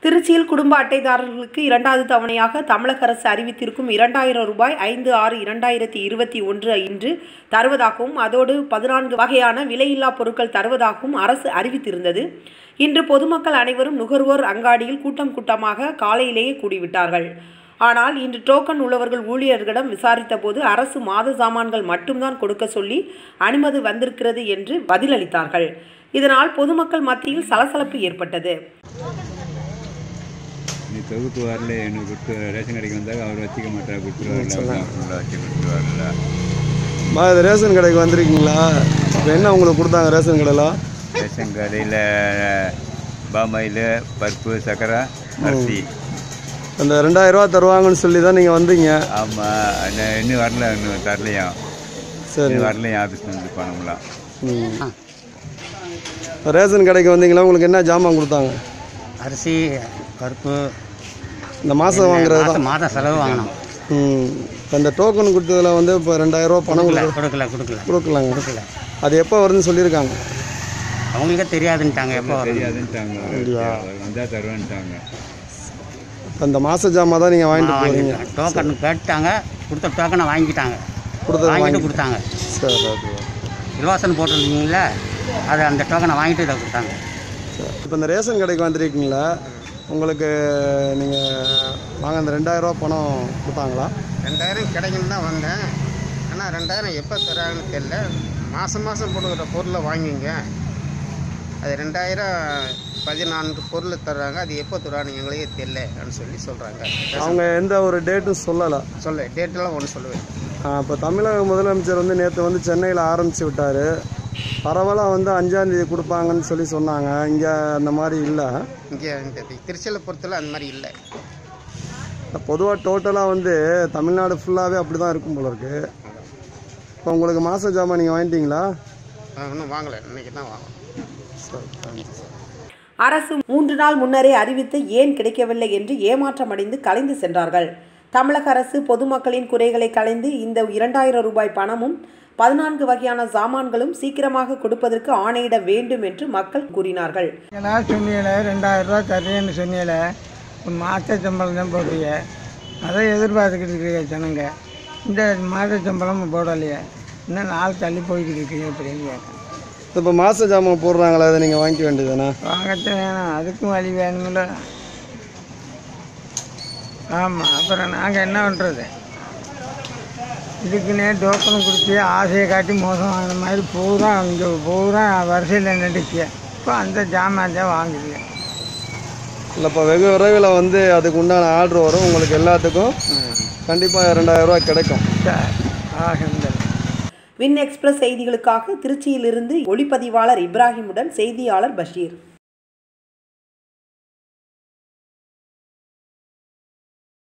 திருச்சியில் குடும்ப அட்டைதாரர்களுக்கு இரண்டாவது தவணையாக தமிழக அரசு அறிவித்திருக்கும் இரண்டாயிரம் ரூபாய் ஐந்து ஆறு இரண்டாயிரத்தி இருபத்தி ஒன்று இன்று தருவதாகவும் அதோடு பதினான்கு வகையான விலையில்லா பொருட்கள் தருவதாகவும் அரசு அறிவித்திருந்தது இன்று பொதுமக்கள் அனைவரும் நுகர்வோர் அங்காடியில் கூட்டம் கூட்டமாக காலையிலேயே கூடிவிட்டார்கள் ஆனால் இன்று டோக்கன் உள்ளவர்கள் ஊழியர்களிடம் விசாரித்த போது அரசு மாத சாமான்கள் மட்டும்தான் கொடுக்க சொல்லி அனுமதி வந்திருக்கிறது என்று பதிலளித்தார்கள் இதனால் பொதுமக்கள் மத்தியில் சலசலப்பு ஏற்பட்டது நீ தொகுப்பு வரல எனக்கு கொடுத்து ரேஷன் கடைக்கு வந்தால் அவர் வச்சுக்க மாட்டார் கொடுத்துருவார்ல ஃபுல்லாக வச்சு கொடுத்துருவார்ல மா இது ரேஷன் கடைக்கு வந்திருக்கீங்களா இப்போ என்ன உங்களுக்கு கொடுத்தாங்க ரேஷன் கடையில் ரேஷன் கடையில் பாமாயில் பருப்பு சர்க்கரை அரிசி அந்த ரெண்டாயிரம் ரூபா தருவாங்கன்னு சொல்லி தான் நீங்கள் வந்தீங்க ஆமாம் இன்னும் வரல இன்னும் தரலையாம் சரி இன்னும் வரலையும் ஆஃபீஸ் வந்து பணம்லாம் ம். ரேஷன் கடைக்கு வந்தீங்களா உங்களுக்கு என்ன ஜாமான் கொடுத்தாங்க அரிசி பருப்பு இந்த மாதம் வாங்குறது தான் மாதம் மாதம் செலவு வாங்கினோம் ம் இப்போ இந்த டோக்கன் கொடுத்ததுல வந்து இப்போ ரெண்டாயிரம் ரூபா பணம் கொடுக்கல கொடுக்க கொடுக்கல கொடுக்கல கொடுக்கலாங்க கொடுக்கல அது எப்போ வருதுன்னு சொல்லியிருக்காங்க அவங்களுக்கே தெரியாதுன்ட்டாங்க எப்போ வரும் தெரியாதுன்ட்டாங்க வந்தால் தருவேன்ட்டாங்க இப்போ இந்த மாத ஜாமான் தான் நீங்கள் வாங்கிட்டு போகிறீங்க டோக்கன் கேட்டாங்க கொடுத்த டோக்கனை வாங்கிட்டாங்க கொடுத்தது வாங்கிட்டு வாங்கி கொடுத்தாங்க சரி ஓகே இலவசம் போட்டிருந்தீங்களே அது அந்த டோக்கனை வாங்கிட்டு இதை கொடுத்தாங்க இப்போ இந்த ரேஷன் கடைக்கு வந்திருக்கீங்களா உங்களுக்கு நீங்கள் வாங்க அந்த ரெண்டாயிரம் ரூபா பணம் கொடுத்தாங்களா ரெண்டாயிரம் கிடைக்குன்னு தான் வந்தேன் ஆனால் ரெண்டாயிரம் எப்போ தராங்கன்னு தெரில மாதம் மாதம் போடுகிற பொருளை வாங்கிங்க அது ரெண்டாயிரம் பதினான்கு பொருள் தர்றாங்க அது எப்போ தருவாங்க எங்களுக்கே தெரிலன்னு சொல்லி சொல்கிறாங்க அவங்க எந்த ஒரு டேட்டும் சொல்லலை சொல்ல டேட்டெல்லாம் ஒன்று சொல்லுவேன் இப்போ தமிழக முதலமைச்சர் வந்து நேற்று வந்து சென்னையில் ஆரம்பித்து விட்டார் பரவலாக வந்து அஞ்சாந்தேதி கொடுப்பாங்கன்னு சொல்லி சொன்னாங்க இங்கே அந்த மாதிரி இல்லை இங்கே இந்த திருச்சியில் பொறுத்தவரை அந்த மாதிரி இல்லை பொதுவாக டோட்டலாக வந்து தமிழ்நாடு ஃபுல்லாகவே அப்படி தான் இருக்கும் போல இருக்கு இப்போ உங்களுக்கு மாத ஜாமான் நீங்கள் வாங்கிட்டீங்களா நான் இன்னும் வாங்கலை இன்னைக்கு தான் வாங்கணும் சரி தேங்க்ஸ் அரசு மூன்று நாள் முன்னரே அறிவித்து ஏன் கிடைக்கவில்லை என்று ஏமாற்றமடைந்து கலைந்து சென்றார்கள் தமிழக அரசு பொதுமக்களின் குறைகளை களைந்து இந்த இரண்டாயிரம் ரூபாய் பணமும் பதினான்கு வகையான சாமான்களும் சீக்கிரமாக கொடுப்பதற்கு ஆணையிட வேண்டும் என்று மக்கள் கூறினார்கள் ஏன்னா சொன்னீங்களே ரெண்டாயிரம் ரூபா தர்றேன்னு சொன்னீங்களே மாத சம்பளம் தான் போட்டீங்க அதை எதிர்பார்த்துக்கிட்டு இருக்கீங்க ஜனங்க இந்த மாத சம்பளம் போடலையே இன்னும் நாள் தள்ளி போய்கிட்டு இருக்கீங்க அப்படின்னு கேட்டேன் இப்போ மாத ஜாமான் போடுறாங்களா அதை நீங்கள் வாங்கிக்க வேண்டியதானே வாங்கத்தான் வேணும் அதுக்கும் வழி வேணுங்கள ஆமாம் அப்புறம் நாங்கள் என்ன பண்ணுறது இதுக்குன்னே டோக்கன் கொடுத்து ஆசையை காட்டி மோசம் வாங்கின மாதிரி பூரா இங்கே பூரா வரிசையில் நின்றுச்சு இப்போ அந்த ஜாமான் தான் வாங்குது இல்லை இப்போ வெகு விரைவில் வந்து அதுக்கு உண்டான ஆர்டர் வரும் உங்களுக்கு எல்லாத்துக்கும் கண்டிப்பாக ரெண்டாயிரம் ரூபா கிடைக்கும் சார் ஆகின்றது வின் எக்ஸ்பிரஸ் செய்திகளுக்காக திருச்சியிலிருந்து ஒளிப்பதிவாளர் இப்ராஹிமுடன் செய்தியாளர் பஷீர்